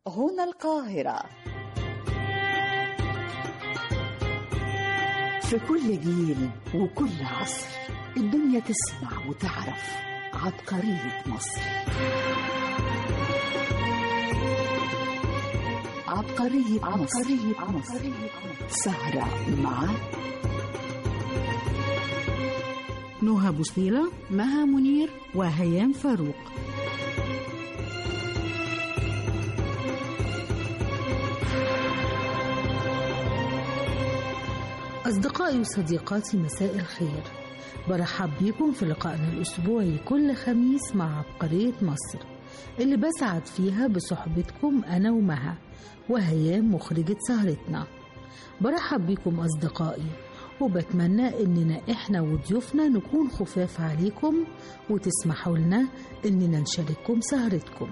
هنا القاهرة في كل جيل وكل عصر الدنيا تسمع وتعرف عبقرية مصر عبقرية عبقرية مصر سهرة مع نهى بوصيلة مها منير وهيام فاروق أصدقائي وصديقاتي مساء الخير برحب بيكم في لقائنا الأسبوعي كل خميس مع عبقرية مصر اللي بسعد فيها بصحبتكم أنا ومها وهيام مخرجة سهرتنا برحب بيكم أصدقائي وبتمنى إننا إحنا وضيوفنا نكون خفاف عليكم وتسمحوا لنا إننا نشارككم سهرتكم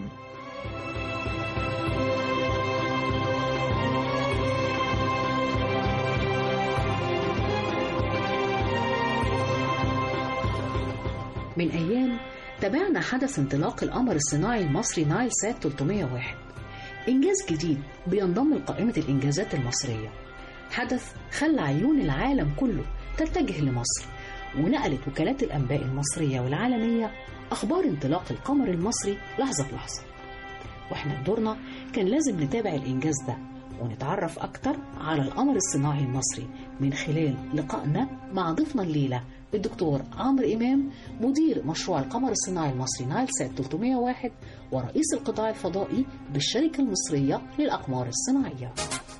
من أيام تابعنا حدث انطلاق القمر الصناعي المصري نايل سات 301 إنجاز جديد بينضم لقائمة الإنجازات المصرية حدث خلى عيون العالم كله تتجه لمصر ونقلت وكالات الأنباء المصرية والعالمية أخبار انطلاق القمر المصري لحظة بلحظة وإحنا بدورنا كان لازم نتابع الإنجاز ده ونتعرف أكتر على القمر الصناعي المصري من خلال لقائنا مع ضيفنا الليلة الدكتور عمرو إمام مدير مشروع القمر الصناعي المصري نايل سات 301 ورئيس القطاع الفضائي بالشركة المصرية للأقمار الصناعية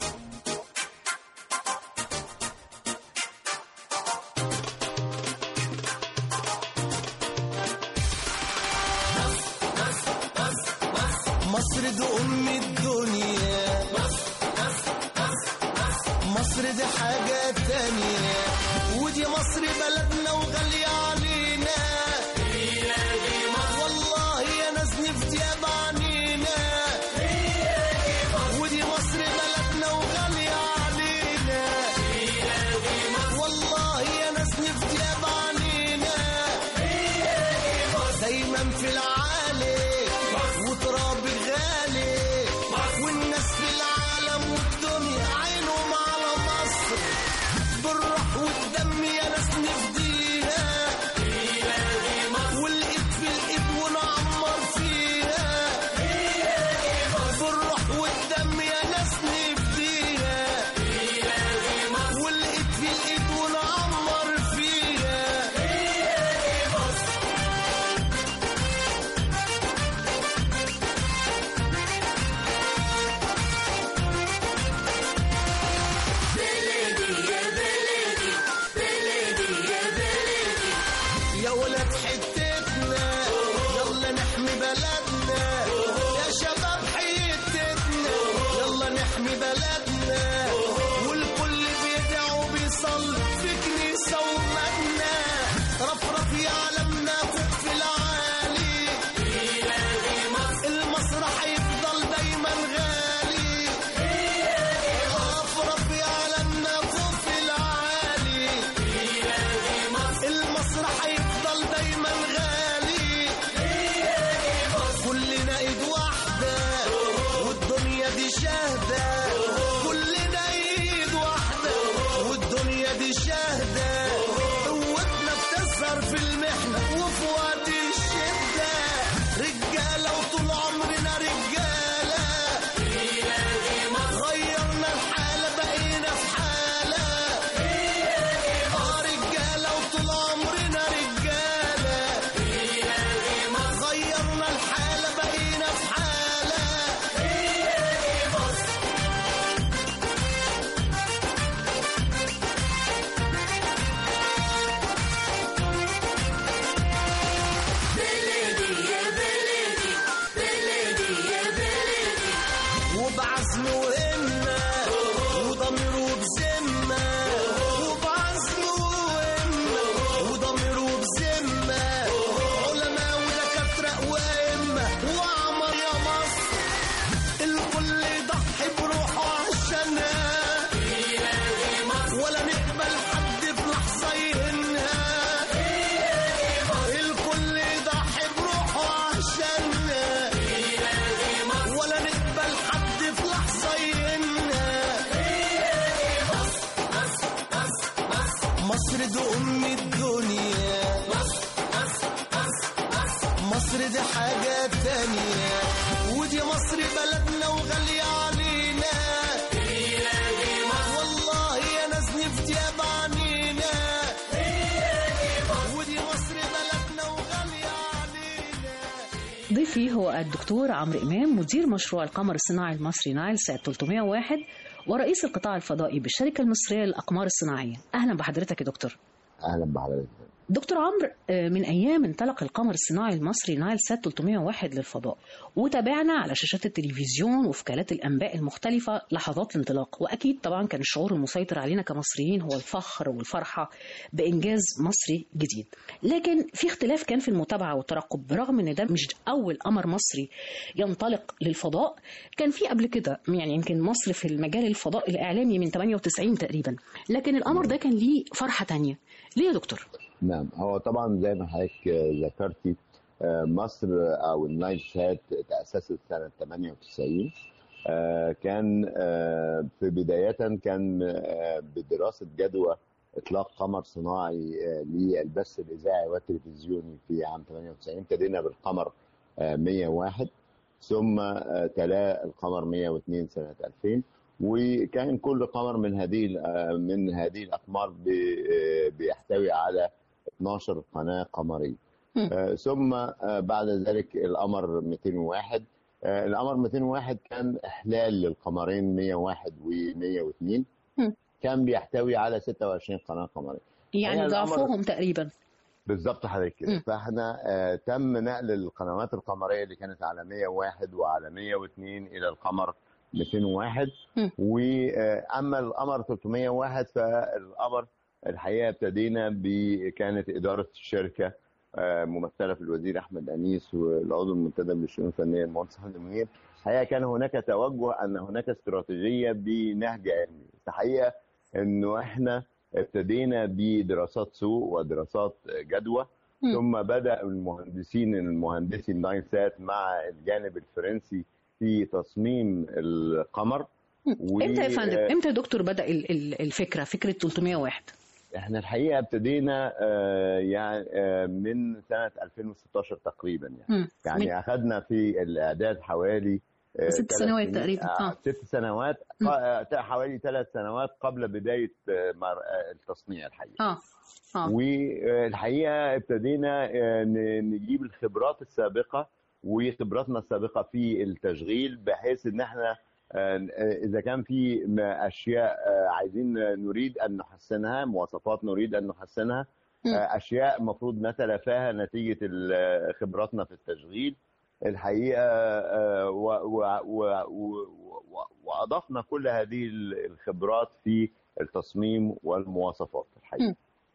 مصر دي أم الدنيا مصر دي حاجة تانية ودي مصر بلدنا وغالية علينا والله يا ناس نفتي عنينا ودي مصر بلدنا وغالية علينا والله يا ناس نفتي عنينا دايما في العالي وتراب غالي والناس في العالم والدنيا عينهم على مصر بالروح والدم يا ناس نفديها والايد في الايد ونعمر فيها بالروح والدم يا ناس نفديها والايد في الايد ونعمر فيها يا ولاد حتتنا يلا نحمي بلدنا يا شباب حتتنا يلا نحمي بلدنا والكل بيدعو بيصلي في كنيسة ومبنى رفرف يعلمنا فوق في العالي المسرح يفضل دايما غالي رفرف يعلمنا فوق في العالي المسرح هيفضل دايما غالي كلنا ايد واحدة والدنيا دي شاهدة كلنا ايد واحدة والدنيا دي شاهدة قوتنا بتظهر في المحنة وفي وقت الشدة رجالة وطول عمرنا رجالة غيرنا الحالة بقينا في حالة اه رجالة وطول عمرنا رجالة غيرنا الحالة بقينا في حالة وبعزم وهمة وضمير وبذمة وبعزم وهمة وضمير وبذمة علماء ودكاترة وأئمة وعمر يا مصر الكل يضحي بروحه عشانها ولا نقبل حد في لحظة يهنها الكل يضحي بروحه عشانها ولا نقبل حد ضيفي هو الدكتور عمرو إمام مدير مشروع القمر الصناعي المصري نايل سات 301 ورئيس القطاع الفضائي بالشركة المصرية للأقمار الصناعية أهلا بحضرتك يا دكتور اهلا بحضرتك دكتور عمرو آه، من أيام انطلق القمر الصناعي المصري نايل سات 301 للفضاء وتابعنا على شاشات التلفزيون وفكالات الأنباء المختلفة لحظات الانطلاق وأكيد طبعا كان الشعور المسيطر علينا كمصريين هو الفخر والفرحة بإنجاز مصري جديد لكن في اختلاف كان في المتابعة والترقب برغم أن ده مش أول قمر مصري ينطلق للفضاء كان في قبل كده يعني يمكن مصر في المجال الفضاء الإعلامي من 98 تقريبا لكن القمر ده كان ليه فرحة تانية ليه يا دكتور؟ نعم هو طبعا زي ما حضرتك ذكرتي آه، مصر او النايل سات تاسست سنه 98 آه، كان آه، في بدايه كان آه، بدراسه جدوى اطلاق قمر صناعي آه، للبث الاذاعي والتلفزيوني في عام 98 ابتدينا بالقمر آه، 101 ثم آه، تلا القمر 102 سنه 2000 وكان كل قمر من هذه آه، من هذه الاقمار بي- آه، بيحتوي على 12 قناه قمريه مم. آه، ثم آه، بعد ذلك القمر 201 آه، القمر 201 كان احلال للقمرين 101 و102 مم. كان بيحتوي على 26 قناه قمريه يعني هي القمر- ضعفهم تقريبا بالظبط حضرتك كده مم. فاحنا آه تم نقل القنوات القمريه اللي كانت على 101 وعلى 102 الى القمر 201 مم. واما القمر 301 فالقمر الحقيقه ابتدينا ب كانت اداره الشركه آه، ممثله في الوزير احمد انيس والعضو المنتدب للشؤون الفنيه المهندس حمد منير الحقيقه كان هناك توجه ان هناك استراتيجيه بنهج علمي الحقيقه انه احنا ابتدينا بدراسات سوق ودراسات جدوى مم. ثم بدا المهندسين المهندسي الناين سات مع الجانب الفرنسي في تصميم القمر و- امتى يا فندم آه، امتى يا دكتور بدا ال- ال- الفكره فكره 301 احنا الحقيقه ابتدينا آه، يعني آه، من سنه 2016 تقريبا يعني مم. من- يعني اخذنا في الاعداد حوالي آه، ست ثلاث سنوات سنين- تقريبا. آه. آه. ست سنوات مم. آه، حوالي ثلاث سنوات قبل بدايه آه، مر- آه، التصنيع الحقيقه اه اه والحقيقه ابتدينا آه، ن- نجيب الخبرات السابقه وخبراتنا السابقه في التشغيل بحيث ان احنا آه، اذا كان في م- اشياء آه، عايزين نريد ان نحسنها مواصفات نريد ان نحسنها مم. آه، اشياء مفروض نتلافاها نتيجه ال- خبراتنا في التشغيل الحقيقه آه، و- و- و- و- و- واضفنا كل هذه الخبرات في التصميم والمواصفات الحقيقه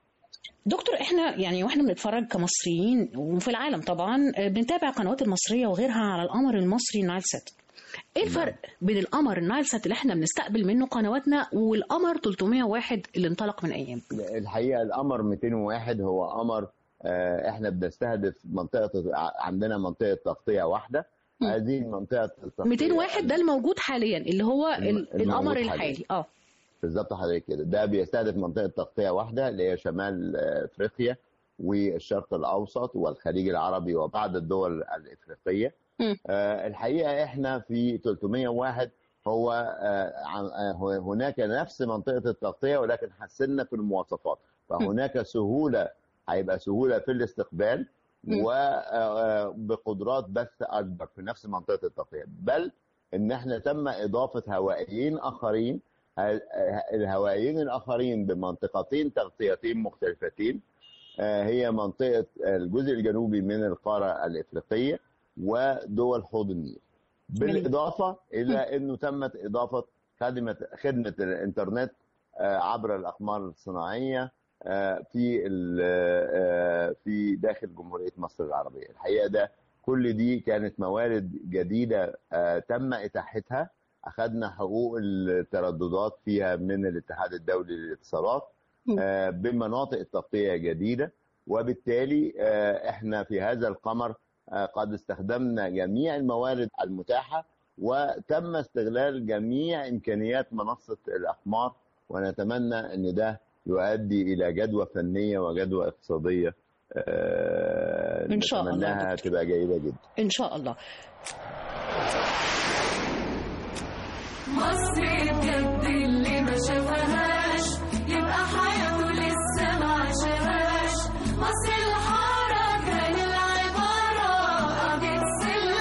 دكتور احنا يعني واحنا بنتفرج كمصريين وفي العالم طبعا آه، بنتابع القنوات المصريه وغيرها على القمر المصري نايل سات ايه الفرق بين القمر النايل سات اللي احنا بنستقبل منه قنواتنا والقمر 301 اللي انطلق من ايام الحقيقه القمر 201 هو قمر آه، احنا بنستهدف منطقه ع- عندنا منطقه تغطيه واحده مم. هذه المنطقه التغطيه 201 ده الموجود حاليا اللي هو ال- الم- القمر الموجود الحالي اه بالظبط حضرتك كده ده بيستهدف منطقه تغطيه واحده اللي هي شمال آه، افريقيا والشرق الاوسط والخليج العربي وبعض الدول الافريقيه مم. آه، الحقيقه احنا في 301 هو آه، عن- آه، هو- هناك نفس منطقه التغطيه ولكن حسنا في المواصفات فهناك سهوله هيبقى سهوله في الاستقبال مم. وبقدرات بث اكبر في نفس منطقه التغطيه بل ان احنا تم اضافه هوائيين اخرين ه- الهوائيين الاخرين بمنطقتين تغطيتين مختلفتين آه، هي منطقه الجزء الجنوبي من القاره الافريقيه ودول حوض النيل بالاضافه الى انه تمت اضافه خدمه خدمه الانترنت آه، عبر الاقمار الصناعيه آه، في ال- آه، في داخل جمهوريه مصر العربيه الحقيقه ده كل دي كانت موارد جديده آه، تم اتاحتها اخذنا حقوق الترددات فيها من الاتحاد الدولي للاتصالات مم. آه، بمناطق تغطيه جديده وبالتالي آه، احنا في هذا القمر آه، قد استخدمنا جميع الموارد المتاحه وتم استغلال جميع امكانيات منصه الاقمار ونتمنى ان ده يؤدي الى جدوى فنيه وجدوى اقتصاديه آه، إن شاء الله يا نتمناها دكتور. تبقى جيده جدا ان شاء الله مصر بجد اللي ما شافهاش يبقى حياته لسه ما عاشهاش مصر الحارة كان العبارة قضية سلم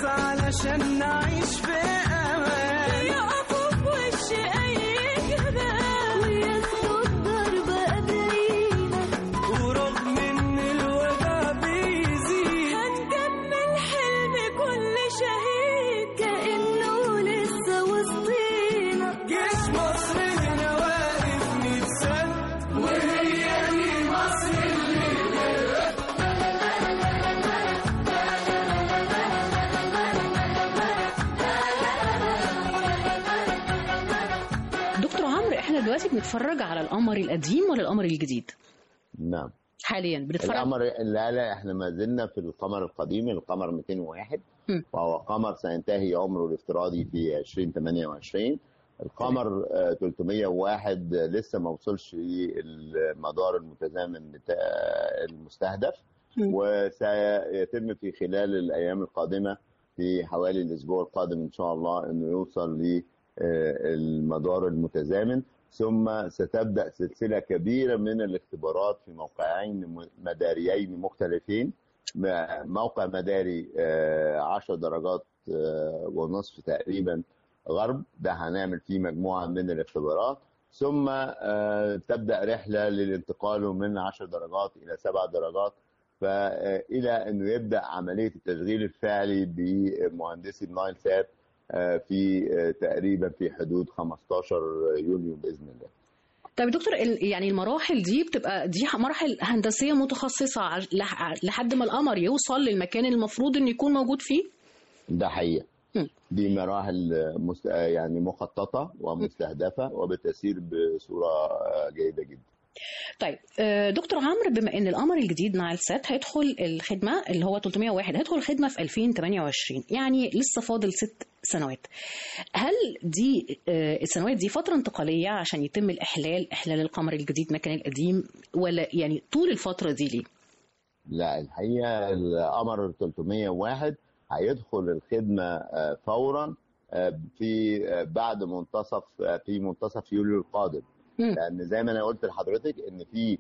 علشان نعيش في امان يقفوا في وش أي جبال وياخدوا الضرب قادرين ورغم ان الوجع بيزيد هنكمل حلم كل شهيد كأنه لسه وسطينا جيش مصر هنا واقف متسد وهي دي مصر دكتور عمرو احنا دلوقتي بنتفرج على القمر القديم ولا القمر الجديد نعم حاليا بنتفرج القمر لا لا احنا ما زلنا في القمر القديم القمر 201 مم. وهو قمر سينتهي عمره الافتراضي في 2028 القمر آه، 301 لسه ما وصلش للمدار المتزامن بتاع المستهدف مم. وسيتم في خلال الايام القادمه في حوالي الاسبوع القادم ان شاء الله انه يوصل للمدار المتزامن ثم ستبدا سلسله كبيره من الاختبارات في موقعين مداريين مختلفين موقع مداري آه، 10 درجات آه، ونصف تقريبا غرب ده هنعمل فيه مجموعه من الاختبارات ثم آه، تبدا رحله للانتقال من 10 درجات الى 7 درجات فالى انه يبدا عمليه التشغيل الفعلي بمهندسي النايل سات آه، في آه، تقريبا في حدود 15 يونيو باذن الله طيب يا دكتور ال- يعني المراحل دي بتبقى دي مراحل هندسيه متخصصه عش- لح- لحد ما القمر يوصل للمكان اللي المفروض انه يكون موجود فيه ده حقيقه مم. دي مراحل مست... يعني مخططه ومستهدفه وبتسير بصوره آه، جيده جدا طيب آه، دكتور عمرو بما ان القمر الجديد نايل سات هيدخل الخدمه اللي هو 301 هيدخل الخدمه في 2028 يعني لسه فاضل ست سنوات هل دي آه، السنوات دي فتره انتقاليه عشان يتم الاحلال احلال القمر الجديد مكان القديم ولا يعني طول الفتره دي ليه؟ لا الحقيقه القمر 301 هيدخل الخدمه آه، فورا آه، في آه، بعد منتصف آه، في منتصف يوليو القادم مم. لان زي ما انا قلت لحضرتك ان في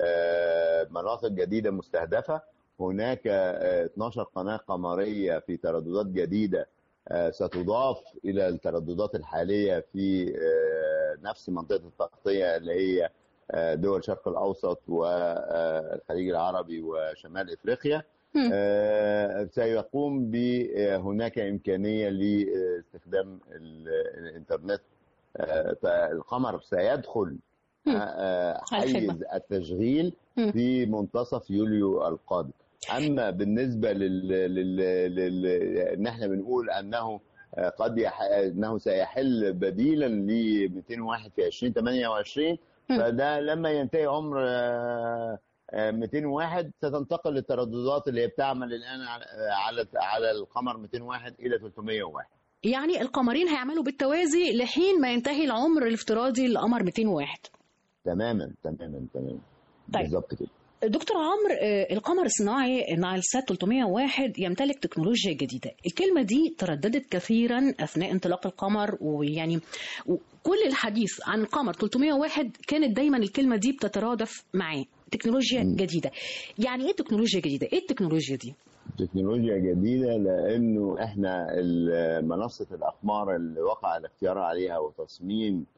آه، مناطق جديده مستهدفه هناك آه، 12 قناه قمريه في ترددات جديده آه، ستضاف الى الترددات الحاليه في آه، نفس منطقه التغطيه اللي هي آه، دول الشرق الاوسط والخليج العربي وشمال افريقيا مم. آه، سيقوم ب آه، هناك امكانيه لاستخدام ال- الانترنت آه، فالقمر سيدخل مم. آه، على حيز الخدمة. التشغيل مم. في منتصف يوليو القادم اما بالنسبه لل, لل... لل... ان احنا بنقول انه آه، قد يح... انه سيحل بديلا ل 201 في 2028 مم. فده لما ينتهي عمر آه، آه، 201 ستنتقل للترددات اللي هي بتعمل الان على على على القمر 201 الى 301 يعني القمرين هيعملوا بالتوازي لحين ما ينتهي العمر الافتراضي لقمر 201 تماما تماما تماما طيب. بالظبط كده دكتور عمرو آه، القمر الصناعي نايل سات 301 يمتلك تكنولوجيا جديدة الكلمة دي ترددت كثيرا أثناء انطلاق القمر ويعني كل الحديث عن القمر 301 كانت دايما الكلمة دي بتترادف معاه تكنولوجيا مم. جديدة يعني ايه تكنولوجيا جديدة ايه التكنولوجيا دي تكنولوجيا جديدة لأنه إحنا ال- منصة الأقمار اللي وقع الاختيار عليها وتصميم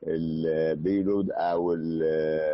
البيلود أو ال-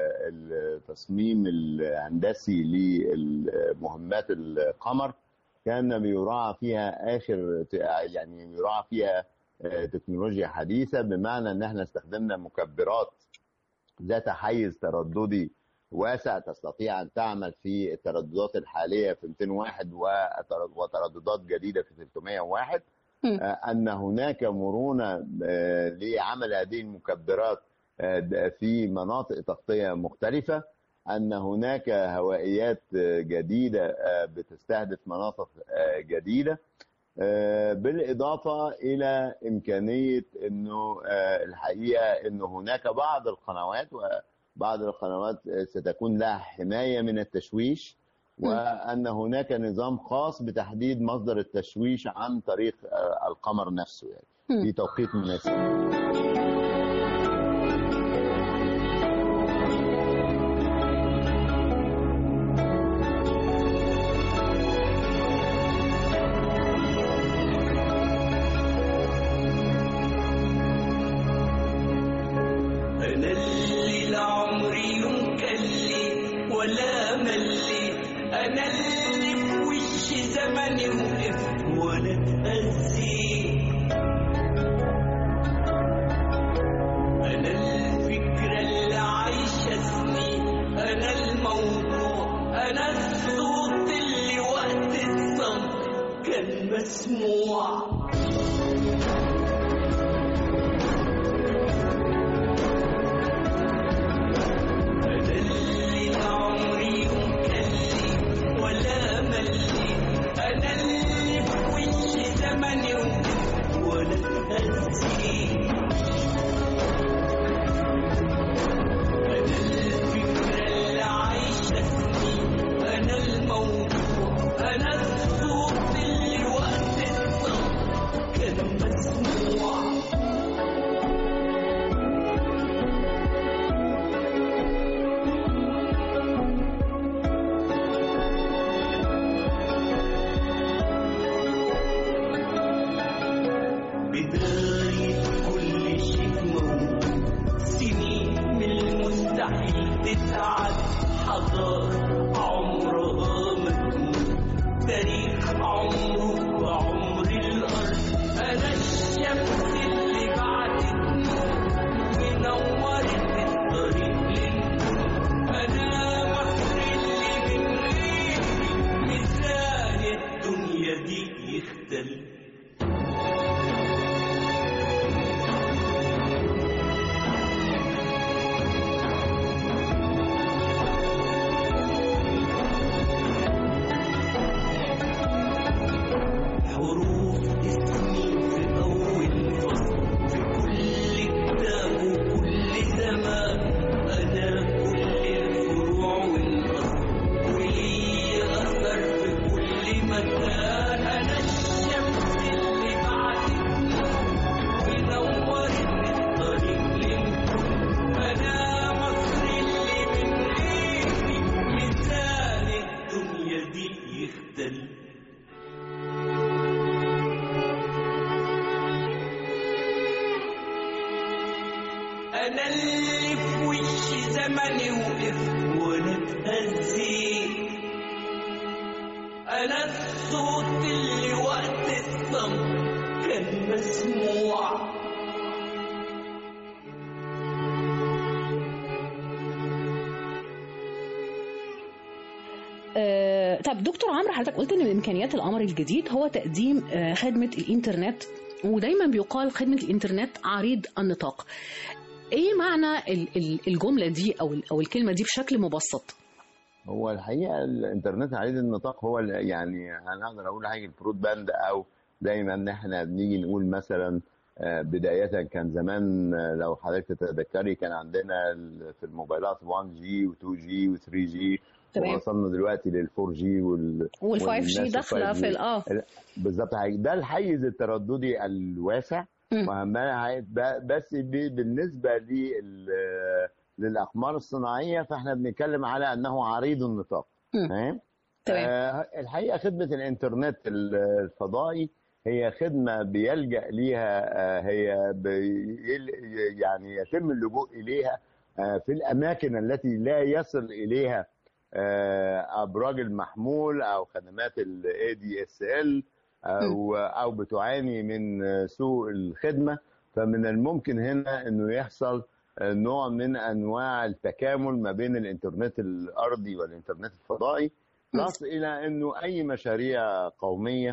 التصميم الهندسي لمهمات القمر كان بيراعى فيها آخر يعني يراعى فيها آه، تكنولوجيا حديثة بمعنى إن إحنا استخدمنا مكبرات ذات حيز ترددي واسع تستطيع ان تعمل في الترددات الحاليه في 201 وتر- وترددات جديده في 301 مم. آه، ان هناك مرونه آه، لعمل هذه المكبرات آه، د- في مناطق تغطيه مختلفه ان هناك هوائيات آه، جديده آه، بتستهدف مناطق آه، جديده آه، بالاضافه الى امكانيه انه آه، الحقيقه انه هناك بعض القنوات وبعض القنوات آه، ستكون لها حمايه من التشويش وان هناك نظام خاص بتحديد مصدر التشويش عن طريق آه، القمر نفسه يعني مم. في توقيت مناسب ولا مليت انا اللي في وش زمني وقفت ولا اتأذيت انا الفكرة اللي عايشة سنين انا الموضوع انا الصوت اللي وقت الصمت كان مسموع أنا اللي عمري مكلي ولا ملي أنا اللي في وش زمني ولا اتأذي أنا الفكرة اللي عايشة سنين أنا الموضوع أنا الصوت اللي وقت الصمت كان مسموع بداية كل شيء موجود سنين من المستحيل تتعد حضارة عمرها ما تموت تاريخ عمره وعمر الأرض أنا الشمس اللي بعدت منورت الطريق للنور أنا مصر اللي من غيري ميزان الدنيا دي يختلف حروف اسمي في أول فصل في كل كتاب وكل زمان أنا كل الفروع والأصل ولي أثر في كل مكان أنا الشمس اللي بعدت منورت الطريق للكل أنا مصر اللي من غيري ميزان الدنيا دي يختلف أنا اللي في وش زمني وقفت وأنا اتأذيت أنا الصوت اللي وقت الصمت كان مسموع آه، طب دكتور عمرو حضرتك قلت ان من امكانيات القمر الجديد هو تقديم آه، خدمه الانترنت ودايما بيقال خدمه الانترنت عريض النطاق ايه معنى ال- ال- الجمله دي او ال- او الكلمه دي بشكل مبسط هو الحقيقه الانترنت عريض النطاق هو ال- يعني انا اقدر اقول حاجه البرود باند او دايما ان احنا بنيجي نقول مثلا آه، بداية كان زمان آه، لو حضرتك تتذكري كان عندنا ال- في الموبايلات 1 جي و 2 جي و 3 جي تمام. وصلنا دلوقتي لل 4 جي وال وال 5 جي والناس داخله ال 5G. في ال- اه بالظبط حضرتك. ده الحيز الترددي الواسع مم. وهمها ب- بس ب- بالنسبه لل- للاقمار الصناعيه فاحنا بنتكلم على انه عريض النطاق مم. فاهم؟ تمام آه، الحقيقه خدمه الانترنت ال- الفضائي هي خدمه بيلجا ليها آه، هي بيل- يعني يتم اللجوء اليها آه، في الاماكن التي لا يصل اليها آه، ابراج المحمول او خدمات الاي دي اس ال او او بتعاني من آه، سوء الخدمه فمن الممكن هنا انه يحصل آه، نوع من انواع التكامل ما بين الانترنت الارضي والانترنت الفضائي بلس الى انه اي مشاريع قوميه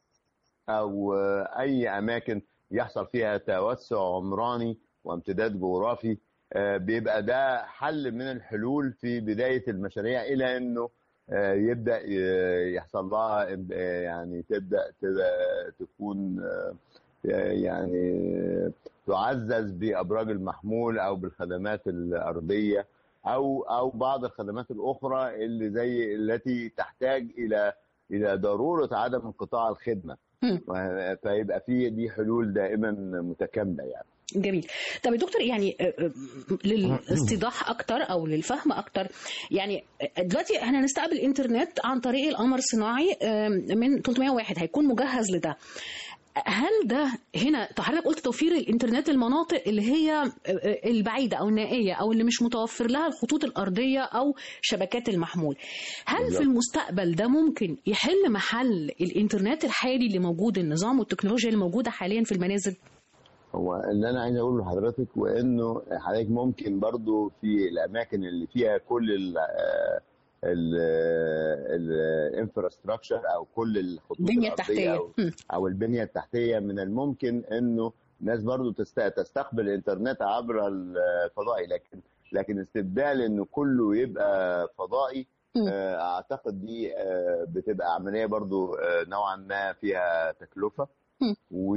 او آه، اي اماكن يحصل فيها توسع عمراني وامتداد جغرافي آه، بيبقى ده حل من الحلول في بدايه المشاريع الى انه آه، يبدا ي- يحصل لها آه، يعني تبدا تبقى تكون آه، يعني تعزز بابراج المحمول او بالخدمات الارضيه او او بعض الخدمات الاخرى اللي زي التي تحتاج الى الى ضروره عدم انقطاع الخدمه مم. فيبقى في دي حلول دائما متكامله يعني جميل طب يا دكتور يعني آه، آه، للاستيضاح اكتر او للفهم اكتر يعني آه، دلوقتي احنا هنستقبل الانترنت عن طريق القمر الصناعي آه، من 301 هيكون مجهز لده هل ده هنا حضرتك قلت توفير الانترنت المناطق اللي هي البعيده او النائيه او اللي مش متوفر لها الخطوط الارضيه او شبكات المحمول هل بالظبط. في المستقبل ده ممكن يحل محل الانترنت الحالي اللي موجود النظام والتكنولوجيا اللي موجوده حاليا في المنازل هو اللي انا عايز اقوله لحضرتك وانه حضرتك ممكن برضو في الاماكن اللي فيها كل ال الانفراستراكشر او كل الخطوط البنيه الأرضية التحتيه أو, مم. او البنيه التحتيه من الممكن انه ناس برضو تست- تستقبل الانترنت عبر الفضائي لكن لكن استبدال انه كله يبقى فضائي مم. آه، اعتقد دي آه، بتبقى عمليه برضو آه، نوعا ما فيها تكلفه مم. و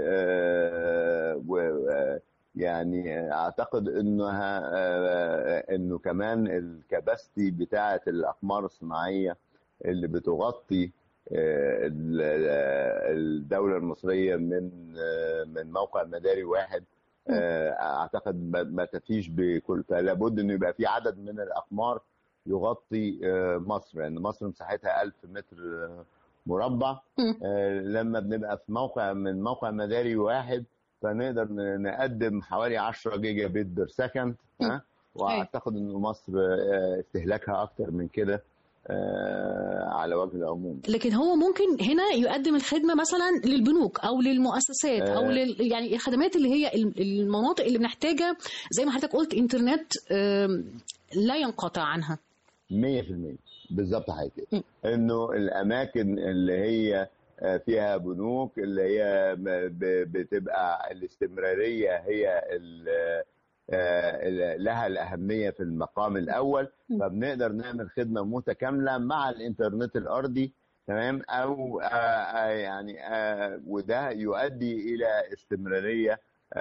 آه، و- آه، يعني اعتقد انها آه، انه كمان الكباستي بتاعه الاقمار الصناعيه اللي بتغطي آه، ال- آه، الدوله المصريه من آه، من موقع مداري واحد آه، اعتقد ما- ما تفيش بكل فلا بد انه يبقى في عدد من الاقمار يغطي آه، مصر لان مصر مساحتها 1000 متر آه، مربع مم. آه، لما بنبقى في موقع من موقع مداري واحد فنقدر ن- نقدم حوالي 10 جيجا بت بير سكند ها واعتقد ان مصر آه، استهلاكها اكتر من كده آه، على وجه العموم لكن هو ممكن هنا يقدم الخدمه مثلا للبنوك او للمؤسسات او آه. لل يعني الخدمات اللي هي الم- المناطق اللي بنحتاجها زي ما حضرتك قلت انترنت آم، لا ينقطع عنها 100% بالظبط حاجه م. كده انه الاماكن اللي هي آه، فيها بنوك اللي هي م- ب- بتبقى الاستمراريه هي ال- آه، ال- لها الاهميه في المقام الاول م. فبنقدر نعمل خدمه متكامله مع الانترنت الارضي تمام او آه، آه، يعني آه، وده يؤدي الى استمراريه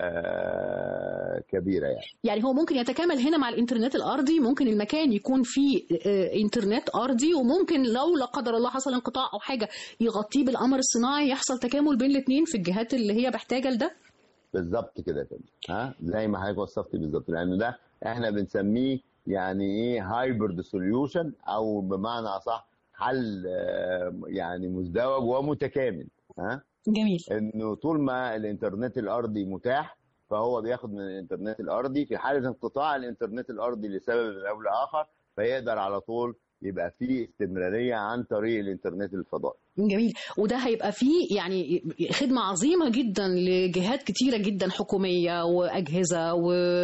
آه، كبيره يعني يعني هو ممكن يتكامل هنا مع الانترنت الارضي ممكن المكان يكون فيه آه، انترنت ارضي وممكن لو لا قدر الله حصل انقطاع او حاجه يغطيه بالقمر الصناعي يحصل تكامل بين الاثنين في الجهات اللي هي محتاجه لده بالظبط كده يا فندم ها زي ما حضرتك وصفتي بالظبط لان ده احنا بنسميه يعني ايه هايبرد سوليوشن او بمعنى اصح حل آه، يعني مزدوج ومتكامل ها جميل انه طول ما الانترنت الارضي متاح فهو بياخد من الانترنت الارضي في حاله انقطاع الانترنت الارضي لسبب او لاخر فيقدر على طول يبقى فيه استمراريه عن طريق الانترنت الفضائي جميل وده هيبقى فيه يعني خدمة عظيمة جدا لجهات كتيرة جدا حكومية وأجهزة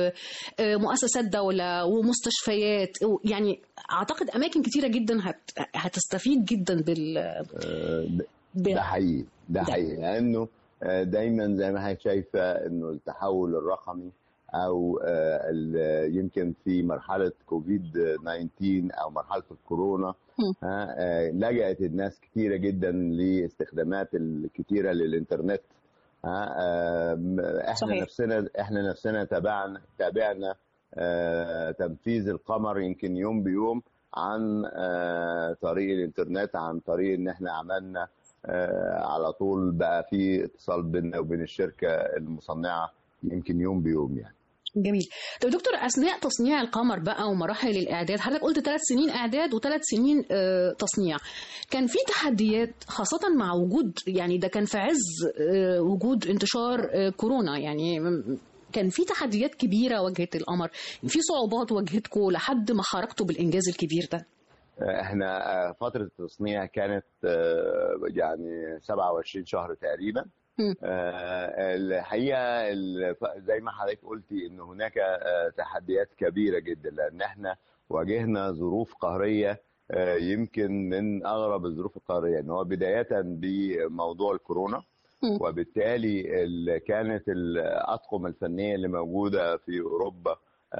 ومؤسسات دولة ومستشفيات يعني أعتقد أماكن كتيرة جدا هت هتستفيد جدا بال آه، ده- ب- ده حقيقي ده ده. حقيقي لانه آه، دايما زي ما حضرتك شايفه انه التحول الرقمي او آه، ال- يمكن في مرحله كوفيد 19 او مرحله الكورونا مم. ها، آه، لجأت الناس كتيره جدا لاستخدامات الكتيره للانترنت ها، آه، م- احنا صحيح. نفسنا احنا نفسنا تابعنا تابعنا آه، تنفيذ القمر يمكن يوم بيوم عن آه، طريق الانترنت عن طريق ان احنا عملنا آه، على طول بقى في اتصال بيننا وبين الشركه المصنعه يمكن يوم بيوم يعني جميل طب دكتور أثناء تصنيع القمر بقى ومراحل الإعداد حضرتك قلت ثلاث سنين إعداد وثلاث سنين آه، تصنيع كان في تحديات خاصة مع وجود يعني ده كان في عز آه، وجود انتشار آه، كورونا يعني م- كان في تحديات كبيرة واجهت القمر في صعوبات واجهتكم لحد ما خرجتوا بالإنجاز الكبير ده آه، احنا آه، فتره التصنيع كانت آه، يعني 27 شهر تقريبا مم. آه، الحقيقه ال- ف- زي ما حضرتك قلتي ان هناك آه، تحديات كبيره جدا لان احنا واجهنا ظروف قهريه آه، يمكن من اغرب الظروف القهريه ان هو بدايه بموضوع الكورونا مم. وبالتالي ال- كانت الاطقم الفنيه اللي موجوده في اوروبا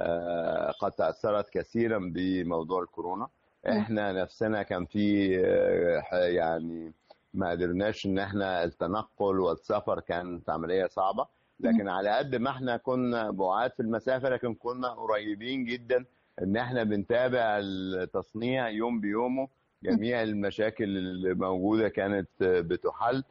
آه، قد تاثرت كثيرا بموضوع الكورونا مم. احنا نفسنا كان في آه، ح- يعني ما قدرناش ان احنا التنقل والسفر كانت عمليه صعبه لكن على قد ما احنا كنا بعاد في المسافه لكن كنا قريبين جدا ان احنا بنتابع التصنيع يوم بيومه جميع المشاكل اللي موجوده كانت آه، بتحل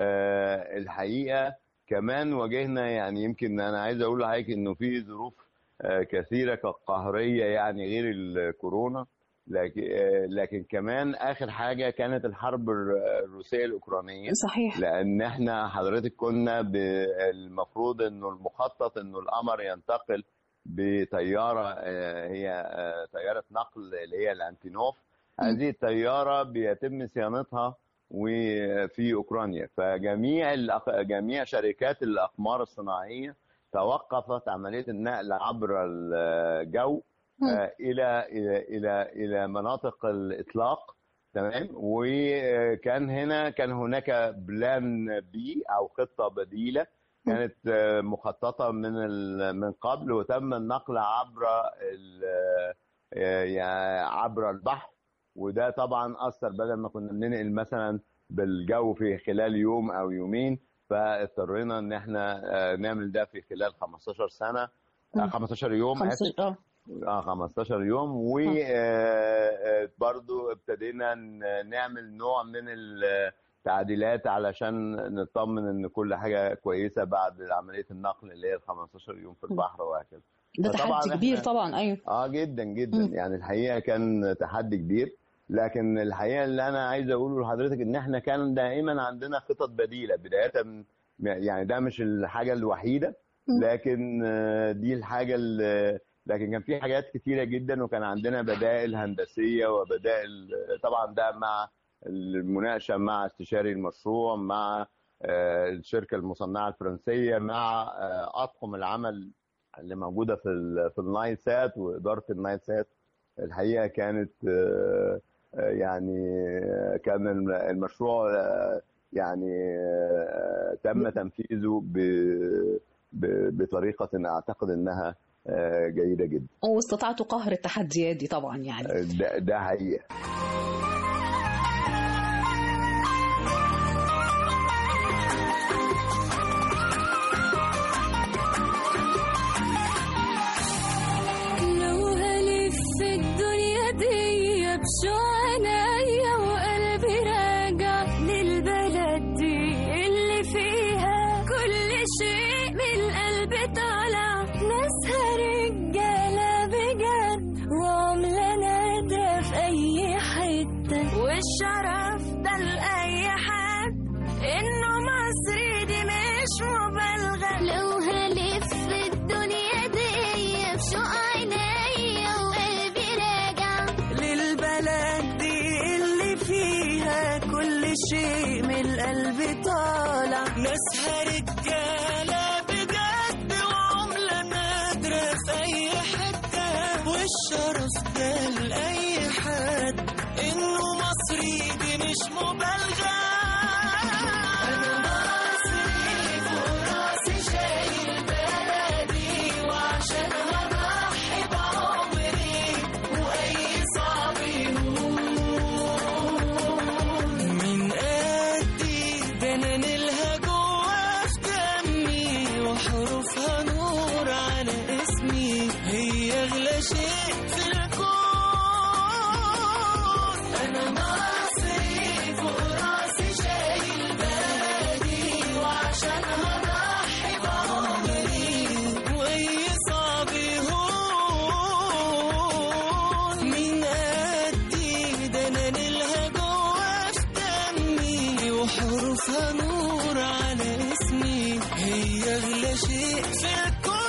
آه، الحقيقه كمان واجهنا يعني يمكن انا عايز اقول لحضرتك انه في ظروف آه، كثيره كقهريه يعني غير الكورونا لكن آه، لكن كمان اخر حاجه كانت الحرب الر- الروسيه الاوكرانيه صحيح لان احنا حضرتك كنا ب- المفروض انه المخطط انه القمر ينتقل بطياره آه، هي آه، طياره نقل اللي هي الانتينوف هذه الطياره بيتم صيانتها وفي اوكرانيا فجميع الأق- جميع شركات الاقمار الصناعيه توقفت عمليه النقل عبر الجو آه، الى الى الى الى مناطق الاطلاق تمام وكان هنا كان هناك بلان بي او خطه بديله كانت آه، مخططه من ال- من قبل وتم النقل عبر ال- آه، يعني عبر البحر وده طبعا اثر بدل ما كنا بننقل مثلا بالجو في خلال يوم او يومين فاضطرينا ان احنا آه، نعمل ده في خلال 15 سنه آه، مم. 15 يوم آسف. 15 اه اه 15 يوم وبرضو ابتدينا ن- نعمل نوع من التعديلات علشان نطمن ان كل حاجه كويسه بعد عمليه النقل اللي هي ال 15 يوم في البحر وهكذا ده فطبعاً تحدي كبير إحنا- طبعا ايوه اه جدا جدا مم. يعني الحقيقه كان تحدي كبير لكن الحقيقه اللي انا عايز اقوله لحضرتك ان احنا كان دائما عندنا خطط بديله بدايه من يعني ده مش الحاجه الوحيده مم. لكن آه، دي الحاجه اللي لكن كان في حاجات كتيره جدا وكان عندنا بدائل هندسيه وبدائل طبعا ده مع المناقشه مع استشاري المشروع مع آه، الشركه المصنعه الفرنسيه مع آه، اطقم العمل اللي موجوده في ال في النايل سات واداره النايل سات الحقيقه كانت آه، آه، يعني آه، كان الم- المشروع آه، يعني آه، تم تنفيذه ب- ب- بطريقه اعتقد انها آه، جيده جدا واستطعتوا قهر التحديات دي طبعا يعني ده ده حقيقه لو هلف الدنيا دي بشوانيا وقلبي راجع للبلد دي اللي فيها كل شيء من القلب طالع ناسها رجالة بجد وعملة نادرة في أي حتة والشرف ده لأي حد إنه مصري دي مش مبالغة لو هلف الدنيا دي بشوق عينيا وقلبي راجع للبلد دي اللي فيها كل شيء من القلب طالع ناسها رجالة بجد وعملة نادرة في أي حتة والشرف ده لأي حد إنه مصري دي مش مبالغة أنا مصري فوق راسي شايل بلدي وعشان هضحي بعمري وأي صعب من قدي ده انا نيلها جوا في دمي وحروفها نور على اسمي هي اغلى شيء في الكون انا مصري فوق راسي شايل بلدي وعشان هضحي بعمري واي صعب يهون من قدي ده انا نيلها جوا في دمي وحروفها نور على اسمي هي اغلى شيء في الكون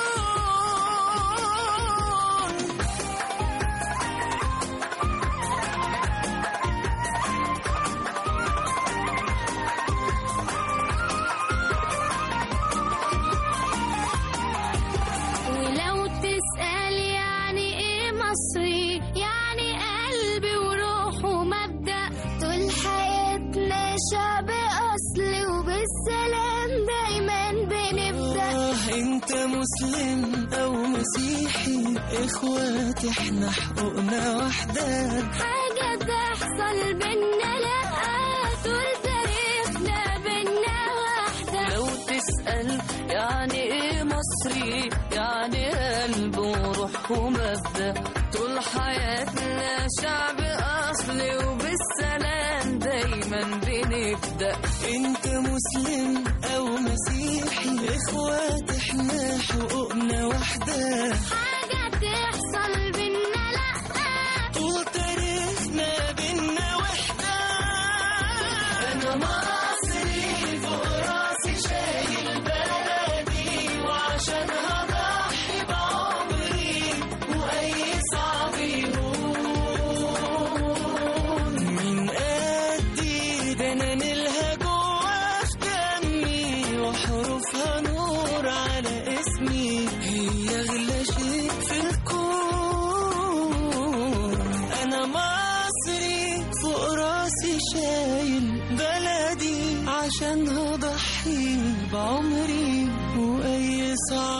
ولو تسأل يعني ايه مصري يعني قلبي وروح ومبدأ طول حياتنا شعب أصلي وبالسلام دايما بنبدأ آه انت مسلم او مسيحي اخوات احنا حقوقنا واحدة حاجة تحصل بينا لا طول تاريخنا بينا واحدة لو تسأل يعني ايه مصري يعني قلب وروح ومبدأ طول حياتنا شعب أصلي وبالسلام دايما بنبدأ انت مسلم او مسيحي اخوات احنا حقوقنا واحدة حاجة تحصل بينا لا طول تاريخنا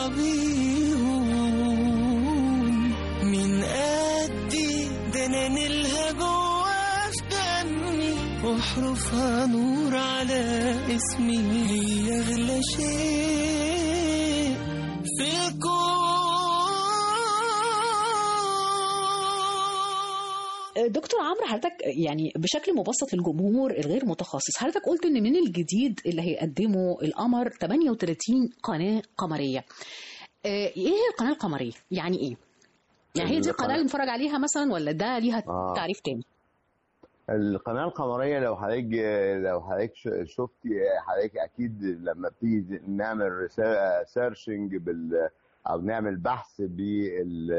بيهون من قدي ده انا نيلها جوا في دمي واحرفها نور على اسمي هي اغلى شيء في الكون دكتور عمرو حضرتك يعني بشكل مبسط للجمهور الغير متخصص حضرتك قلت ان من الجديد اللي هيقدمه القمر 38 قناه قمريه آه، ايه هي القناه القمريه يعني ايه يعني هي دي القناه اللي بنتفرج عليها مثلا ولا ده ليها آه. تعريف تاني القناه القمريه لو حضرتك لو حضرتك ش- شفتي حضرتك اكيد لما بتيجي نعمل سيرشنج بال او نعمل بحث بال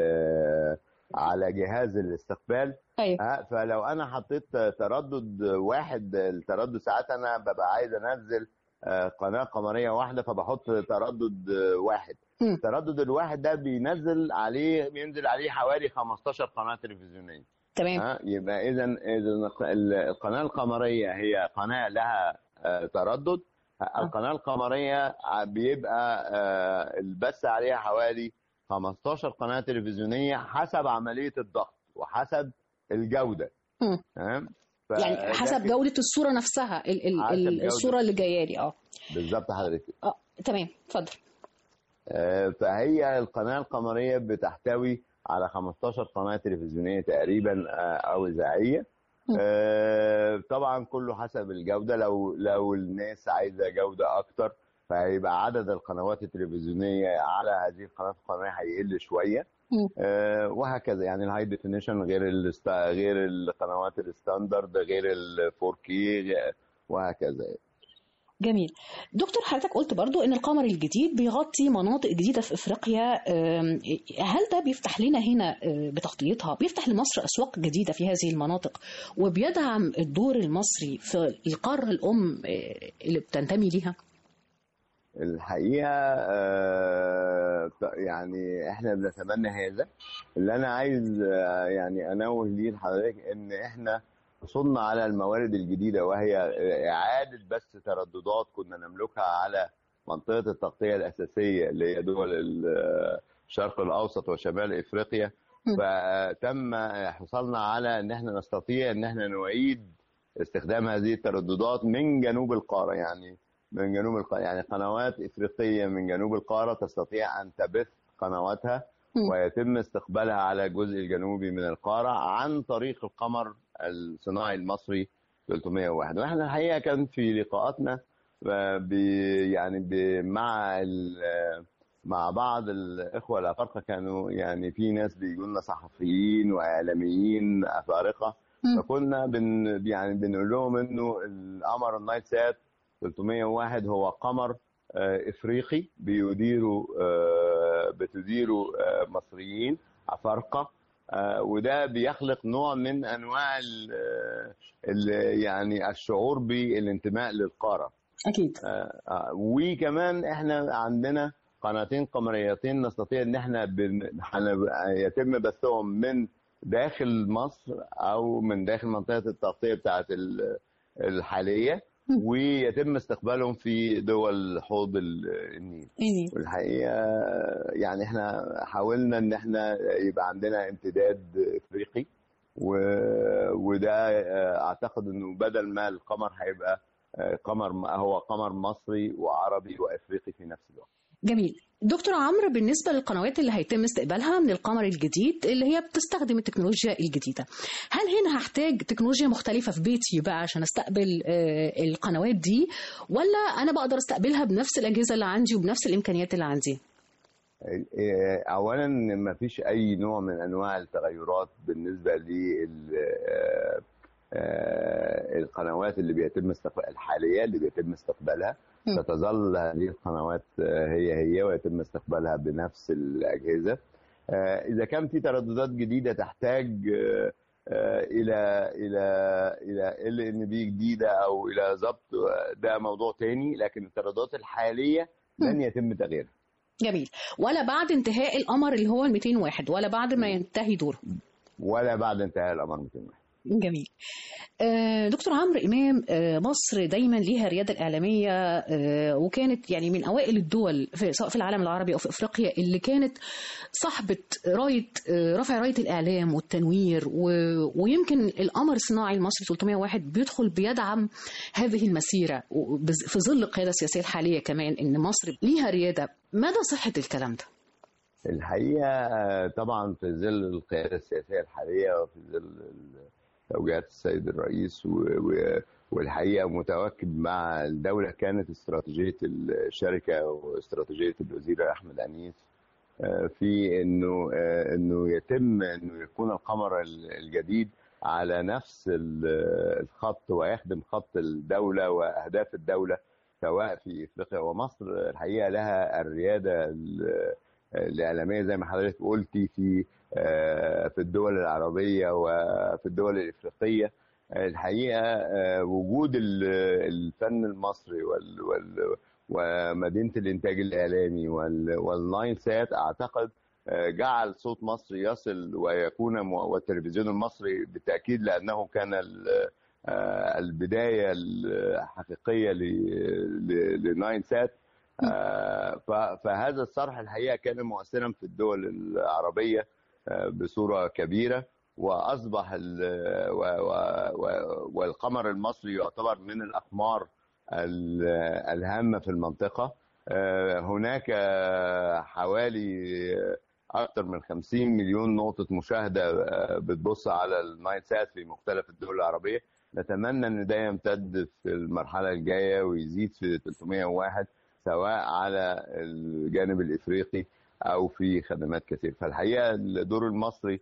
على جهاز الاستقبال ايوه ها فلو انا حطيت تردد واحد التردد ساعات انا ببقى عايز انزل آه، قناه قمريه واحده فبحط تردد آه، واحد مم. التردد الواحد ده بينزل عليه بينزل عليه حوالي 15 قناه تلفزيونيه تمام ها يبقى اذا اذا القناه القمريه هي قناه لها آه، تردد القناه القمريه بيبقى آه، البث عليها حوالي 15 قناه تلفزيونيه حسب عمليه الضغط وحسب الجوده مم. تمام ف- يعني حسب لكن- جوده الصوره نفسها ال ال حسب ال جودة. الصوره اللي جايه لي اه بالظبط حضرتك اه تمام اتفضل آه، فهي القناه القمريه بتحتوي على 15 قناه تلفزيونيه تقريبا آه، او اذاعيه مم. آه، طبعا كله حسب الجوده لو لو الناس عايزه جوده اكتر فهيبقى عدد القنوات التلفزيونيه على هذه القناه القمريه هيقل شويه مم. آه، وهكذا يعني الهاي ديفينيشن غير الست... غير القنوات الستاندرد غير ال 4K وهكذا جميل دكتور حضرتك قلت برضو ان القمر الجديد بيغطي مناطق جديدة في افريقيا أم، هل ده بيفتح لنا هنا أه، بتغطيتها بيفتح لمصر اسواق جديدة في هذه المناطق وبيدعم الدور المصري في القارة الام أه، اللي بتنتمي ليها الحقيقه آه، ط- يعني احنا بنتمنى هذا اللي انا عايز آه، يعني انوه ليه لحضرتك ان احنا وصلنا على الموارد الجديده وهي اعاده بث ترددات كنا نملكها على منطقه التغطيه الاساسيه اللي هي دول ال- الشرق الاوسط وشمال افريقيا م. فتم حصلنا على ان احنا نستطيع ان احنا نعيد استخدام هذه الترددات من جنوب القاره يعني من جنوب القاره يعني قنوات افريقيه من جنوب القاره تستطيع ان تبث قنواتها م. ويتم استقبالها على الجزء الجنوبي من القاره عن طريق القمر الصناعي المصري 301 واحنا الحقيقه كان في لقاءاتنا آه، ب يعني ب مع ال- مع بعض الاخوه الافارقه كانوا يعني في ناس بيجوا لنا صحفيين واعلاميين افارقه مم. فكنا بن يعني بنقول لهم انه القمر النايت سات 301 هو قمر آه، افريقي بيديره آه، بتديره آه، مصريين افارقه آه، وده بيخلق نوع من انواع ال ال يعني الشعور بالانتماء للقاره اكيد آه، آه، وكمان احنا عندنا قناتين قمريتين نستطيع ان احنا بن... هن- يتم بثهم من داخل مصر او من داخل منطقه التغطيه بتاعه ال- الحاليه م. ويتم استقبالهم في دول حوض ال- النيل إيه. والحقيقه يعني احنا حاولنا ان احنا يبقى عندنا امتداد افريقي و... وده آه، اعتقد انه بدل ما القمر هيبقى آه، قمر هو قمر مصري وعربي وافريقي في نفس الوقت جميل دكتور عمرو بالنسبة للقنوات اللي هيتم استقبالها من القمر الجديد اللي هي بتستخدم التكنولوجيا الجديدة هل هنا هحتاج تكنولوجيا مختلفة في بيتي بقى عشان استقبل آه، القنوات دي ولا أنا بقدر استقبلها بنفس الأجهزة اللي عندي وبنفس الإمكانيات اللي عندي آه، اولا ما فيش اي نوع من انواع التغيرات بالنسبه لل آه، آه، القنوات اللي بيتم استقبال الحاليه اللي بيتم استقبالها م. ستظل هذه القنوات آه، هي هي ويتم استقبالها بنفس الاجهزه آه، اذا كان في ترددات جديده تحتاج آه، آه، الى الى الى ال ان بي جديده او الى ضبط آه، ده موضوع تاني لكن الترددات الحاليه لن يتم تغييرها جميل ولا بعد انتهاء القمر اللي هو ال 201 ولا بعد ما ينتهي دوره ولا بعد انتهاء القمر 201 جميل آه، دكتور عمرو إمام آه، مصر دايما ليها الريادة الإعلامية آه، وكانت يعني من أوائل الدول في سواء في العالم العربي أو في أفريقيا اللي كانت صاحبة راية آه، رفع راية الإعلام والتنوير و- ويمكن القمر الصناعي المصري 301 بيدخل بيدعم هذه المسيرة وبز- في ظل القيادة السياسية الحالية كمان إن مصر ليها ريادة مدى صحة الكلام ده؟ الحقيقه آه، طبعا في ظل القياده السياسيه الحاليه وفي ظل توجيهات السيد الرئيس و- و- والحقيقه متواكب مع الدوله كانت استراتيجيه الشركه واستراتيجيه الوزير احمد انيس آه، في انه آه، انه يتم انه يكون القمر ال- الجديد على نفس ال- الخط ويخدم خط الدوله واهداف الدوله سواء في افريقيا ومصر الحقيقه لها الرياده ال- الاعلاميه زي ما حضرتك قلتي في آه، في الدول العربيه وفي الدول الافريقيه الحقيقه آه، وجود ال- الفن المصري وال وال ومدينه الانتاج الاعلامي وال- واللاين سات اعتقد آه، جعل صوت مصر يصل ويكون م- والتلفزيون المصري بالتاكيد لانه كان ال- آه، البدايه الحقيقيه ل- ل- لناين سات آه، ف- فهذا الصرح الحقيقه كان مؤثرا في الدول العربيه آه، بصوره كبيره واصبح ال- و- و- و- والقمر المصري يعتبر من الاقمار ال- الهامه في المنطقه آه، هناك حوالي اكثر من 50 مليون نقطه مشاهده آه، بتبص على النايت سات في مختلف الدول العربيه نتمنى ان ده يمتد في المرحله الجايه ويزيد في 301 سواء على الجانب الافريقي او في خدمات كثير فالحقيقه الدور المصري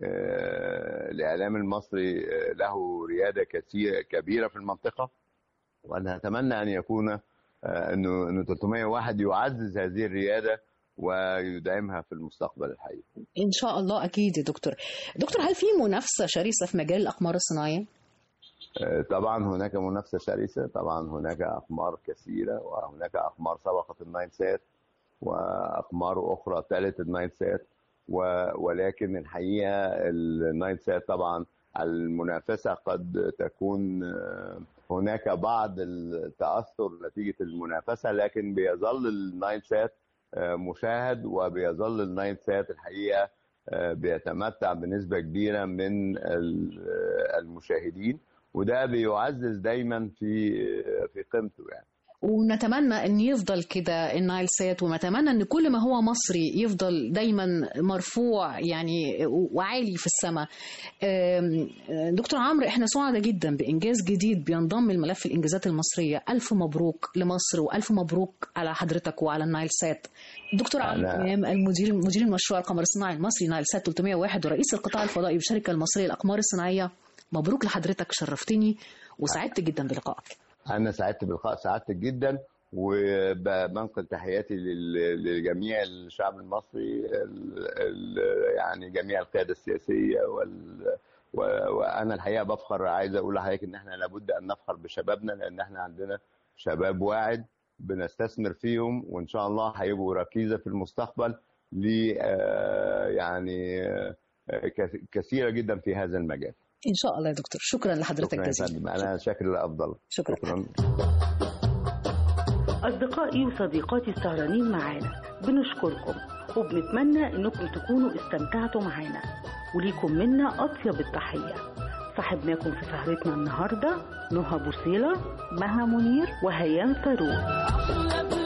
آه، الاعلام المصري آه، له رياده كثيره كبيره في المنطقه ونتمنى ان يكون آه، انه انه 301 يعزز هذه الرياده ويدعمها في المستقبل الحقيقي إن شاء الله أكيد يا دكتور دكتور هل في منافسة شرسة في مجال الأقمار الصناعية؟ آه، طبعا هناك منافسه شرسه طبعا هناك اقمار كثيره وهناك اقمار سبقت الناين سات واقمار اخرى تلت الناين سات و- ولكن الحقيقه الناين سات طبعا المنافسه قد تكون آه، هناك بعض التاثر نتيجه المنافسه لكن بيظل الناين سات آه، مشاهد وبيظل الناين سات الحقيقه آه، بيتمتع بنسبه كبيره من ال- آه، المشاهدين وده بيعزز دايما في في قيمته يعني ونتمنى ان يفضل كده النايل سات ونتمنى ان كل ما هو مصري يفضل دايما مرفوع يعني وعالي في السماء أم، دكتور عمرو احنا سعداء جدا بانجاز جديد بينضم لملف الانجازات المصريه الف مبروك لمصر والف مبروك على حضرتك وعلى النايل سات دكتور عمرو أنا- امام المدير مدير المشروع القمر الصناعي المصري نايل سات 301 ورئيس القطاع الفضائي بالشركه المصريه للاقمار الصناعيه مبروك لحضرتك شرفتني وسعدت جدا بلقائك انا سعدت بلقاء سعادتك جدا وبنقل تحياتي لل- لجميع الشعب المصري ال- ال- يعني جميع القياده السياسيه وال و- وانا الحقيقه بفخر عايز اقول لحضرتك ان احنا لابد ان نفخر بشبابنا لان احنا عندنا شباب واعد بنستثمر فيهم وان شاء الله هيبقوا ركيزه في المستقبل ل آه، يعني آه، كث- كثيره جدا في هذا المجال ان شاء الله يا دكتور شكرا لحضرتك شكرا يا جزيلا فندم انا شاكر الافضل شكرا شكرا أصدقائي وصديقاتي السهرانين معانا بنشكركم وبنتمنى إنكم تكونوا استمتعتوا معانا وليكم منا أطيب التحية صاحبناكم في سهرتنا النهاردة نهى بوصيلة مها منير وهيام فاروق